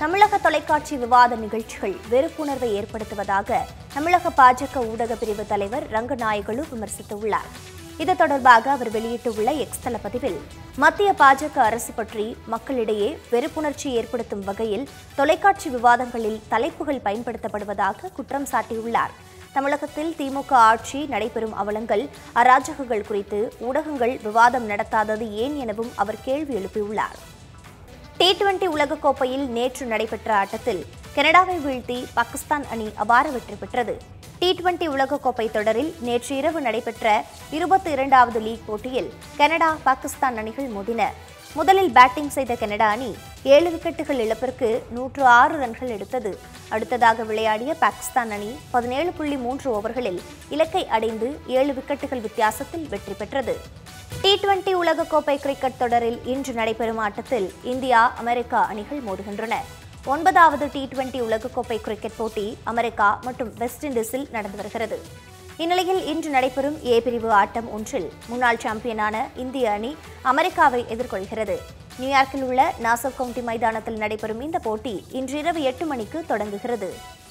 தமிழக தொலைக்காட்சி விவாத நிகழ்ச்சிகள் வெறுப்புணர்வை ஏற்படுத்துவதாக தமிழக பாஜக ஊடக பிரிவு தலைவர் ரங்கநாயகலு விமர்சித்துள்ளார் இது தொடர்பாக அவர் வெளியிட்டுள்ள எக்ஸ் தள பதிவில் மத்திய பாஜக அரசு பற்றி மக்களிடையே வெறுப்புணர்ச்சி ஏற்படுத்தும் வகையில் தொலைக்காட்சி விவாதங்களில் தலைப்புகள் பயன்படுத்தப்படுவதாக குற்றம் சாட்டியுள்ளார் தமிழகத்தில் திமுக ஆட்சி நடைபெறும் அவலங்கள் அராஜகங்கள் குறித்து ஊடகங்கள் விவாதம் நடத்தாதது ஏன் எனவும் அவர் கேள்வி எழுப்பியுள்ளார் டி டுவெண்டி உலகக்கோப்பையில் நேற்று நடைபெற்ற ஆட்டத்தில் கனடாவை வீழ்த்தி பாகிஸ்தான் அணி அபார வெற்றி பெற்றது டி டுவெண்டி உலகக்கோப்பை தொடரில் நேற்று இரவு நடைபெற்ற இருபத்தி இரண்டாவது லீக் போட்டியில் கனடா பாகிஸ்தான் அணிகள் மோதின முதலில் பேட்டிங் செய்த கனடா அணி ஏழு விக்கெட்டுகள் இழப்பிற்கு நூற்று ஆறு ரன்கள் எடுத்தது அடுத்ததாக விளையாடிய பாகிஸ்தான் அணி பதினேழு புள்ளி மூன்று ஓவர்களில் இலக்கை அடைந்து ஏழு விக்கெட்டுகள் வித்தியாசத்தில் வெற்றி பெற்றது டி டுவெண்டி உலகக்கோப்பை கிரிக்கெட் தொடரில் இன்று நடைபெறும் ஆட்டத்தில் இந்தியா அமெரிக்கா அணிகள் மோதுகின்றன ஒன்பதாவது டி டுவெண்டி உலகக்கோப்பை கிரிக்கெட் போட்டி அமெரிக்கா மற்றும் வெஸ்ட் இண்டீஸில் நடந்து வருகிறது இந்நிலையில் இன்று நடைபெறும் ஏ பிரிவு ஆட்டம் ஒன்றில் முன்னாள் சாம்பியனான இந்திய அணி அமெரிக்காவை எதிர்கொள்கிறது நியூயார்க்கில் உள்ள நாசர் கவுண்டி மைதானத்தில் நடைபெறும் இந்த போட்டி இன்று இரவு எட்டு மணிக்கு தொடங்குகிறது